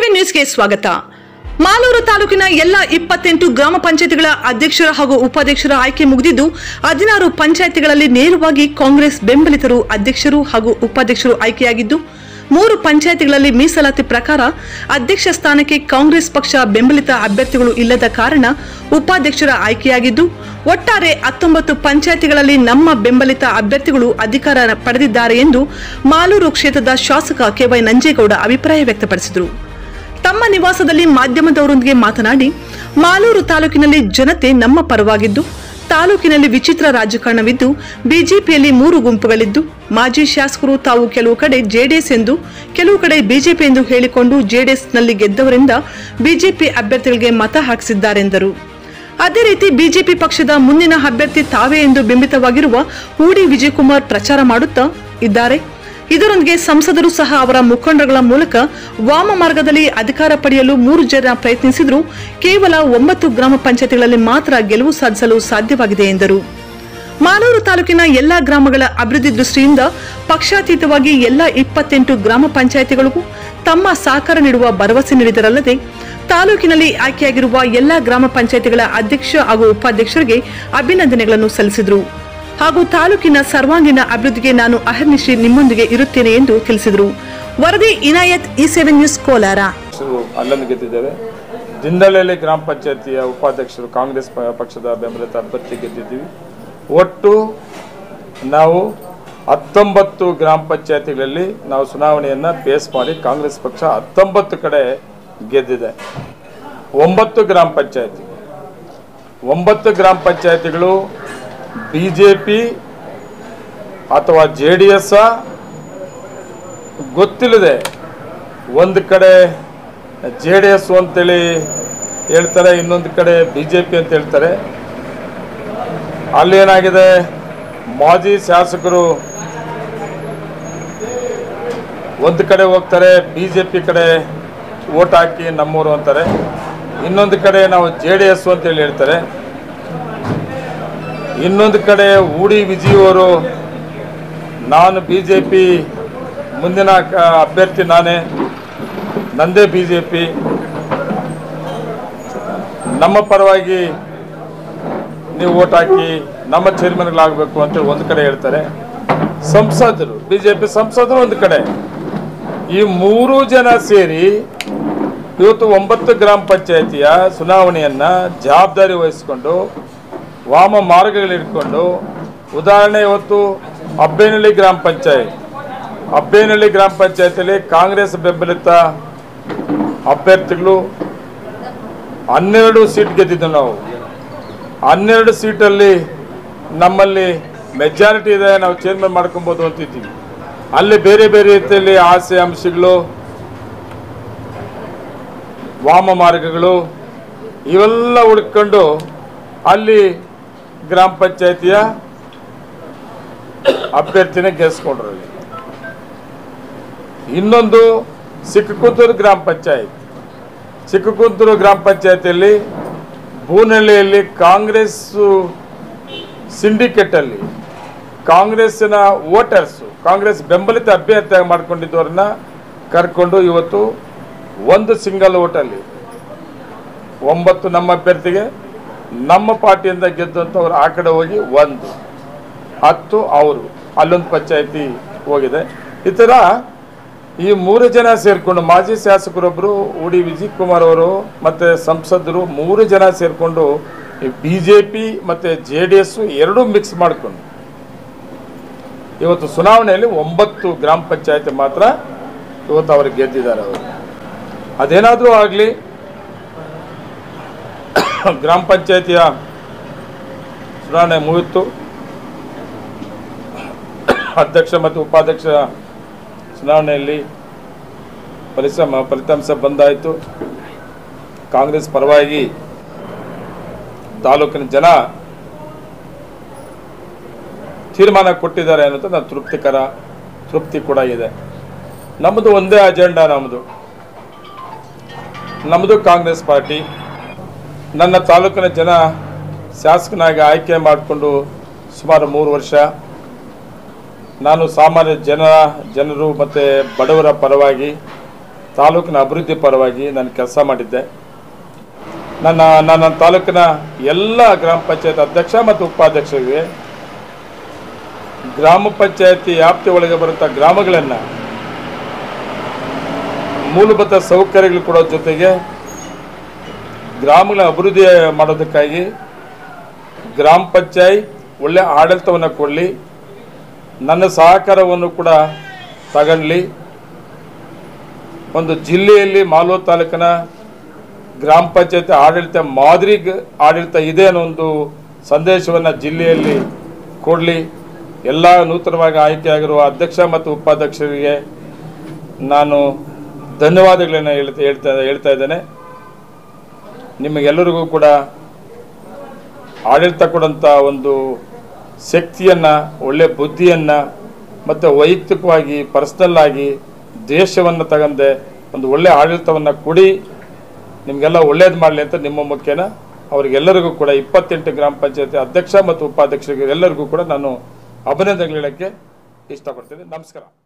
Seven ನ್ಯೂಸ್ಗೆ ಸ್ವಾಗತ ಮಾಲೂರು ತಾಲೂಕಿನ ಎಲ್ಲ ಇಪ್ಪತ್ತೆಂಟು ಗ್ರಾಮ ಪಂಚಾಯತಿಗಳ ಅಧ್ಯಕ್ಷರ ಹಾಗೂ ಉಪಾಧ್ಯಕ್ಷರ ಆಯ್ಕೆ ಮುಗಿದಿದ್ದು ಹದಿನಾರು ಪಂಚಾಯತಿಗಳಲ್ಲಿ ನೇರವಾಗಿ ಕಾಂಗ್ರೆಸ್ ಬೆಂಬಲಿತರು ಅಧ್ಯಕ್ಷರು ಹಾಗೂ ಉಪಾಧ್ಯಕ್ಷರು ಆಯ್ಕೆಯಾಗಿದ್ದು ಮೂರು ಪಂಚಾಯತಿಗಳಲ್ಲಿ ಮೀಸಲಾತಿ ಪ್ರಕಾರ ಅಧ್ಯಕ್ಷ ಸ್ಥಾನಕ್ಕೆ ಕಾಂಗ್ರೆಸ್ ಪಕ್ಷ ಬೆಂಬಲಿತ ಅಭ್ಯರ್ಥಿಗಳು ಇಲ್ಲದ ಕಾರಣ ಉಪಾಧ್ಯಕ್ಷರ ಆಯ್ಕೆಯಾಗಿದ್ದು ಒಟ್ಟಾರೆ ಹತ್ತೊಂಬತ್ತು ಪಂಚಾಯತಿಗಳಲ್ಲಿ ನಮ್ಮ ಬೆಂಬಲಿತ ಅಭ್ಯರ್ಥಿಗಳು ಅಧಿಕಾರ ಪಡೆದಿದ್ದಾರೆ ಎಂದು ಮಾಲೂರು ಕ್ಷೇತ್ರದ ಶಾಸಕ ಕೆವೈ ನಂಜೇಗೌಡ ಅಭಿಪ್ರಾಯ ವ್ಯಕ್ತಪಡಿಸಿದರು ತಮ್ಮ ನಿವಾಸದಲ್ಲಿ ಮಾಧ್ಯಮದವರೊಂದಿಗೆ ಮಾತನಾಡಿ ಮಾಲೂರು ತಾಲೂಕಿನಲ್ಲಿ ಜನತೆ ನಮ್ಮ ಪರವಾಗಿದ್ದು ತಾಲೂಕಿನಲ್ಲಿ ವಿಚಿತ್ರ ರಾಜಕಾರಣವಿದ್ದು ಬಿಜೆಪಿಯಲ್ಲಿ ಮೂರು ಗುಂಪುಗಳಿದ್ದು ಮಾಜಿ ಶಾಸಕರು ತಾವು ಕೆಲವು ಕಡೆ ಜೆಡಿಎಸ್ ಎಂದು ಕೆಲವು ಕಡೆ ಬಿಜೆಪಿ ಎಂದು ಹೇಳಿಕೊಂಡು ಜೆಡಿಎಸ್ನಲ್ಲಿ ಗೆದ್ದವರಿಂದ ಬಿಜೆಪಿ ಅಭ್ಯರ್ಥಿಗಳಿಗೆ ಮತ ಹಾಕಿಸಿದ್ದಾರೆಂದರು ಅದೇ ರೀತಿ ಬಿಜೆಪಿ ಪಕ್ಷದ ಮುಂದಿನ ಅಭ್ಯರ್ಥಿ ತಾವೇ ಎಂದು ಬಿಂಬಿತವಾಗಿರುವ ಹೂಡಿ ವಿಜಯಕುಮಾರ್ ಪ್ರಚಾರ ಮಾಡುತ್ತಾ ಇದ್ದಾರೆ ಇದರೊಂದಿಗೆ ಸಂಸದರು ಸಹ ಅವರ ಮುಖಂಡರುಗಳ ಮೂಲಕ ವಾಮ ಮಾರ್ಗದಲ್ಲಿ ಅಧಿಕಾರ ಪಡೆಯಲು ಮೂರು ಜನ ಪ್ರಯತ್ನಿಸಿದರೂ ಕೇವಲ ಒಂಬತ್ತು ಗ್ರಾಮ ಪಂಚಾಯತಿಗಳಲ್ಲಿ ಮಾತ್ರ ಗೆಲುವು ಸಾಧಿಸಲು ಸಾಧ್ಯವಾಗಿದೆ ಎಂದರು ಮಾಲೂರು ತಾಲೂಕಿನ ಎಲ್ಲಾ ಗ್ರಾಮಗಳ ಅಭಿವೃದ್ಧಿ ದೃಷ್ಟಿಯಿಂದ ಪಕ್ಷಾತೀತವಾಗಿ ಎಲ್ಲ ಇಪ್ಪತ್ತೆಂಟು ಗ್ರಾಮ ಪಂಚಾಯತಿಗಳಿಗೂ ತಮ್ಮ ಸಹಕಾರ ನೀಡುವ ಭರವಸೆ ನೀಡಿದರಲ್ಲದೆ ತಾಲೂಕಿನಲ್ಲಿ ಆಯ್ಕೆಯಾಗಿರುವ ಎಲ್ಲಾ ಗ್ರಾಮ ಪಂಚಾಯತಿಗಳ ಅಧ್ಯಕ್ಷ ಹಾಗೂ ಉಪಾಧ್ಯಕ್ಷರಿಗೆ ಅಭಿನಂದನೆಗಳನ್ನು ಸಲ್ಲಿಸಿದರು ಹಾಗೂ ತಾಲೂಕಿನ ಸರ್ವಾಂಗೀಣ ಅಭಿವೃದ್ಧಿಗೆ ನಾನು ಅಹರ್ನಿಶಿ ನಿಮ್ಮೊಂದಿಗೆ ಇರುತ್ತೇನೆ ಎಂದು ತಿಳಿಸಿದರು ವರದಿ Inayat E seven news Kolar ಅಧ್ಯಕ್ಷರು ಅಲ್ಲನ್ನು ಗೆದ್ದಿದ್ದೇವೆ ದಿಂದಲಲ್ಲಿ ಗ್ರಾಮ ಪಂಚಾಯತಿಯ ಉಪಾಧ್ಯಕ್ಷರು ಕಾಂಗ್ರೆಸ್ ಪ- ಪಕ್ಷದ ಬೆಂಬಲಿತ ಅಭ್ಯರ್ಥಿ ಗೆದ್ದಿದ್ದೀವಿ ಒಟ್ಟು ನಾವು ಹತ್ತೊಂಬತ್ತು ಗ್ರಾಮ ಪಂಚಾಯತಿಗಳಲ್ಲಿ ನಾವು ಚುನಾವಣೆಯನ್ನು ಬೇಸ್ ಮಾಡಿ ಕಾಂಗ್ರೆಸ್ ಪಕ್ಷ ಹತ್ತೊಂಬತ್ತು ಕಡೆ ಗೆದ್ದಿದೆ ಒಂಬತ್ತು ಗ್ರಾಮ ಪಂಚಾಯತಿ ಒಂಬತ್ತು ಗ್ರಾಮ ಪಂಚಾಯತಿಗಳು ಬಿ ಜೆ ಪಿ ಅಥವಾ ಜೆ ಡಿ ಎಸ್ ಗೊತ್ತಿಲ್ಲದೆ ಒಂದು ಕಡೆ ಜೆ ಡಿ ಎಸ್ ಅಂತೇಳಿ ಹೇಳ್ತಾರೆ ಇನ್ನೊಂದು ಕಡೆ ಬಿ ಜೆ ಪಿ ಅಂತ ಹೇಳ್ತಾರೆ ಅಲ್ಲೇನಾಗಿದೆ ಮಾಜಿ ಶಾಸಕರು ಒಂದು ಕಡೆ ಹೋಗ್ತಾರೆ ಬಿ ಜೆ ಪಿ ಕಡೆ ಓಟ್ ಹಾಕಿ ನಮ್ಮೂರು ಅಂತಾರೆ ಇನ್ನೊಂದು ಕಡೆ ನಾವು ಜೆ ಡಿ ಎಸ್ ಅಂತೇಳಿ ಹೇಳ್ತಾರೆ ಇನ್ನೊಂದು ಕಡೆ ಊಡಿ ವಿಜಯವರು ನಾನು ಬಿ ಜೆ ಪಿ ಮುಂದಿನ ಕ- ಅಭ್ಯರ್ಥಿ ನಾನೇ ನಂದೇ ಬಿ ಜೆ ಪಿ ನಮ್ಮ ಪರವಾಗಿ ನೀವು ಓಟ್ ಹಾಕಿ ನಮ್ಮ ಚೇರ್ಮನ್ಗಳಾಗಬೇಕು ಅಂತ ಒಂದು ಕಡೆ ಹೇಳ್ತಾರೆ ಸಂಸದರು ಬಿ ಜೆ ಪಿ ಸಂಸದರು ಒಂದು ಕಡೆ ಈ ಮೂರು ಜನ ಸೇರಿ ಇವತ್ತು ಒಂಬತ್ತು ಗ್ರಾಮ ಪಂಚಾಯತಿಯ ಚುನಾವಣೆಯನ್ನು ಜವಾಬ್ದಾರಿ ವಹಿಸಿಕೊಂಡು ವಾಮ ಮಾರ್ಗಗಳಿಟ್ಕೊಂಡು ಉದಾಹರಣೆ ಇವತ್ತು ಅಬ್ಬೇನಹಳ್ಳಿ ಗ್ರಾಮ ಪಂಚಾಯತ್ ಅಬ್ಬೇನಹಳ್ಳಿ ಗ್ರಾಮ ಪಂಚಾಯತಿಯಲ್ಲಿ ಕಾಂಗ್ರೆಸ್ ಬೆಂಬಲಿತ ಅಭ್ಯರ್ಥಿಗಳು ಹನ್ನೆರಡು ಸೀಟ್ ಗೆದ್ದಿದ್ದು ನಾವು ಹನ್ನೆರಡು ಸೀಟಲ್ಲಿ ನಮ್ಮಲ್ಲಿ ಮೆಜಾರಿಟಿ ಇದೆ ನಾವು ಚೇರ್ಮನ್ ಮಾಡ್ಕೊಬೋದು ಅಂತಿದ್ದೀವಿ ಅಲ್ಲಿ ಬೇರೆ ಬೇರೆ ರೀತಿಯಲ್ಲಿ ಆಸೆ ಅಂಶಗಳು ವಾಮ ಮಾರ್ಗಗಳು ಇವೆಲ್ಲ ಹುಡ್ಕೊಂಡು ಅಲ್ಲಿ ಗ್ರಾಮ ಪಂಚಾಯತಿಯ ಅಭ್ಯರ್ಥಿನ ಗೆಲ್ಸ್ಕೊಂಡ್ರು ಅಲ್ಲಿ. ಇನ್ನೊಂದು ಸಿಕ್ಕುಕುಂತೂರು ಗ್ರಾಮ ಪಂಚಾಯತ್ ಚಿಕ್ಕಕುಂತೂರು ಗ್ರಾಮ ಪಂಚಾಯತಿಯಲ್ಲಿ ಬೂನಹಳ್ಳಿಯಲ್ಲಿ ಕಾಂಗ್ರೆಸ್ ಸಿಂಡಿಕೇಟಲ್ಲಿ ಕಾಂಗ್ರೆಸ್ಸಿನ ವೋಟರ್ಸು ಕಾಂಗ್ರೆಸ್ ಬೆಂಬಲಿತ ಅಭ್ಯರ್ಥಿಯಾಗಿ ಮಾಡ್ಕೊಂಡಿದ್ದವ್ರನ್ನ ಕರ್ಕೊಂಡು ಇವತ್ತು ಒಂದು ಸಿಂಗಲ್ ಓಟಲ್ಲಿ ಒಂಬತ್ತು ನಮ್ಮ ಅಭ್ಯರ್ಥಿಗೆ ನಮ್ಮ ಪಾರ್ಟಿಯಿಂದ ಗೆದ್ದಂಥವ್ರು ಆ ಕಡೆ ಹೋಗಿ ಒಂದು ಹತ್ತು ಅವರು ಅಲ್ಲೊಂದು ಪಂಚಾಯತಿ ಹೋಗಿದೆ ಈ ಥರ ಈ ಮೂರು ಜನ ಸೇರಿಕೊಂಡು ಮಾಜಿ ಶಾಸಕರೊಬ್ಬರು ಉಡಿ ವಿಜಯ್ ಕುಮಾರ್ ಅವರು ಮತ್ತು ಸಂಸದರು ಮೂರು ಜನ ಸೇರಿಕೊಂಡು ಬಿ ಜೆ ಪಿ ಮತ್ತು ಜೆ ಡಿ ಎಸ್ಸು ಎರಡೂ ಮಿಕ್ಸ್ ಮಾಡಿಕೊಂಡು ಇವತ್ತು ಚುನಾವಣೆಯಲ್ಲಿ ಒಂಬತ್ತು ಗ್ರಾಮ ಪಂಚಾಯತಿ ಮಾತ್ರ ಇವತ್ತು ಅವರು ಗೆದ್ದಿದ್ದಾರೆ ಅವರು ಅದೇನಾದರೂ ಆಗಲಿ ಗ್ರಾಮ ಪಂಚಾಯತಿಯ ಚುನಾವಣೆ ಮುಗಿತು ಅಧ್ಯಕ್ಷ ಮತ್ತು ಉಪಾಧ್ಯಕ್ಷ ಚುನಾವಣೆಯಲ್ಲಿ ಪರಿಶ್ರಮ ಫಲಿತಾಂಶ ಬಂದಾಯಿತು ಕಾಂಗ್ರೆಸ್ ಪರವಾಗಿ ತಾಲೂಕಿನ ಜನ ತೀರ್ಮಾನ ಕೊಟ್ಟಿದ್ದಾರೆ ಅನ್ನೋದು ನನ್ನ ತೃಪ್ತಿಕರ ತೃಪ್ತಿ ಕೂಡ ಇದೆ ನಮ್ಮದು ಒಂದೇ ಅಜೆಂಡಾ ನಮ್ಮದು ನಮ್ಮದು ಕಾಂಗ್ರೆಸ್ ಪಾರ್ಟಿ ನನ್ನ ತಾಲೂಕಿನ ಜನ ಶಾಸಕನಾಗಿ ಆಯ್ಕೆ ಮಾಡಿಕೊಂಡು ಸುಮಾರು ಮೂರು ವರ್ಷ ನಾನು ಸಾಮಾನ್ಯ ಜನ ಜನರು ಮತ್ತು ಬಡವರ ಪರವಾಗಿ ತಾಲೂಕಿನ ಅಭಿವೃದ್ಧಿ ಪರವಾಗಿ ನಾನು ಕೆಲಸ ಮಾಡಿದ್ದೆ ನನ್ನ ನನ್ನ ತಾಲೂಕಿನ ಎಲ್ಲ ಗ್ರಾಮ ಪಂಚಾಯತ್ ಅಧ್ಯಕ್ಷ ಮತ್ತು ಉಪಾಧ್ಯಕ್ಷರಿಗೆ ಗ್ರಾಮ ಪಂಚಾಯತಿ ವ್ಯಾಪ್ತಿ ಒಳಗೆ ಬರುವಂಥ ಗ್ರಾಮಗಳನ್ನು ಮೂಲಭೂತ ಸೌಕರ್ಯಗಳು ಕೊಡೋ ಜೊತೆಗೆ ಗ್ರಾಮಗಳ ಅಭಿವೃದ್ಧಿ ಮಾಡೋದಕ್ಕಾಗಿ ಗ್ರಾಮ ಪಂಚಾಯತ್ ಒಳ್ಳೆಯ ಆಡಳಿತವನ್ನು ಕೊಡಲಿ ನನ್ನ ಸಹಕಾರವನ್ನು ಕೂಡ ತಗೊಳ್ಳಿ ಒಂದು ಜಿಲ್ಲೆಯಲ್ಲಿ ಮಾಲೂರು ತಾಲೂಕಿನ ಗ್ರಾಮ ಪಂಚಾಯತ್ ಆಡಳಿತ ಮಾದರಿ ಗ- ಆಡಳಿತ ಇದೆ ಅನ್ನೋ ಒಂದು ಸಂದೇಶವನ್ನು ಜಿಲ್ಲೆಯಲ್ಲಿ ಕೊಡಲಿ ಎಲ್ಲ ನೂತನವಾಗಿ ಆಯ್ಕೆಯಾಗಿರುವ ಅಧ್ಯಕ್ಷ ಮತ್ತು ಉಪಾಧ್ಯಕ್ಷರಿಗೆ ನಾನು ಧನ್ಯವಾದಗಳನ್ನು ಹೇಳ್ತಾ ಹೇಳ್ತಾ ಹೇಳ್ತಾ ಇದ್ದೇನೆ ನಿಮಗೆಲ್ಲರಿಗೂ ಕೂಡ ಆಡಳಿತ ಕೊಡೋಂಥ ಒಂದು ಶಕ್ತಿಯನ್ನು ಒಳ್ಳೆ ಬುದ್ಧಿಯನ್ನು ಮತ್ತು ವೈಯಕ್ತಿಕವಾಗಿ ಪರ್ಸ್ನಲ್ ಆಗಿ ದೇಶವನ್ನು ತಗಂದೆ ಒಂದು ಒಳ್ಳೆ ಆಡಳಿತವನ್ನು ಕೊಡಿ ನಿಮಗೆಲ್ಲ ಒಳ್ಳೇದು ಮಾಡಲಿ ಅಂತ ನಿಮ್ಮ ಮುಖ್ಯನ ಅವರಿಗೆಲ್ಲರಿಗೂ ಕೂಡ ಇಪ್ಪತ್ತೆಂಟು ಗ್ರಾಮ ಪಂಚಾಯತಿ ಅಧ್ಯಕ್ಷ ಮತ್ತು ಉಪಾಧ್ಯಕ್ಷರಿಗೆ ಎಲ್ಲರಿಗೂ ಕೂಡ ನಾನು ಅಭಿನಂದನೆ ಹೇಳೋಕ್ಕೆ ಇಷ್ಟಪಡ್ತೀನಿ ನಮಸ್ಕಾರ